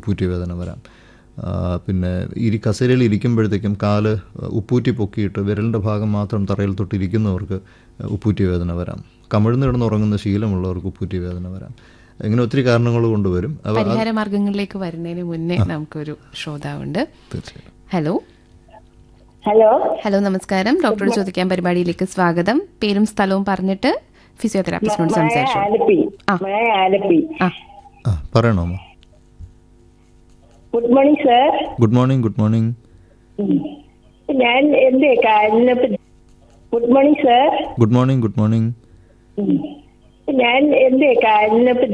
ഉപ്പൂറ്റി വേദന വരാം ആ, പിന്നെ ഇരി കസേരയിൽ ഇരിക്കുമ്പോഴത്തേക്കും കാല് ഉപ്പൂറ്റി പൊക്കിയിട്ട് വിരലിൻ്റെ ഭാഗം മാത്രം തറയിൽ തൊട്ടിരിക്കുന്നവർക്ക് ഉപ്പൂറ്റി വേദന വരാം കമിഴ്ന്ന് കിടന്ന് ഉറങ്ങുന്ന ശീലമുള്ളവർക്ക് ഉപ്പൂറ്റി വേദന വരാം ഇങ്ങനെ ഒത്തിരി കാരണങ്ങൾ കൊണ്ടുവരും അവ പരിഹാര മാർഗങ്ങളിലേക്ക് വരുന്നതിന് മുന്നേ നമുക്കൊരു ശ്രോതാവുണ്ട് തീർച്ചയായും ഹലോ ഹലോ ഹലോ നമസ്കാരം ഡോക്ടറോട് ചോദിക്കാൻ പരിപാടിയിലേക്ക് സ്വാഗതം പേരും സ്ഥലവും പറഞ്ഞിട്ട് ഫിസിയോതെറാപ്പിസ്റ്റിനോട് മായ സംസാരിച്ചു ആലപ്പി ആ. മായ ആലപ്പി ആ ആ പറയണോ അമ്മ good morning sir good morning good morning ഞാൻ എന്റെ കാലിനെ പറ്റി good morning sir good morning good morning ഞാൻ എന്റെ കാലിനെ പറ്റി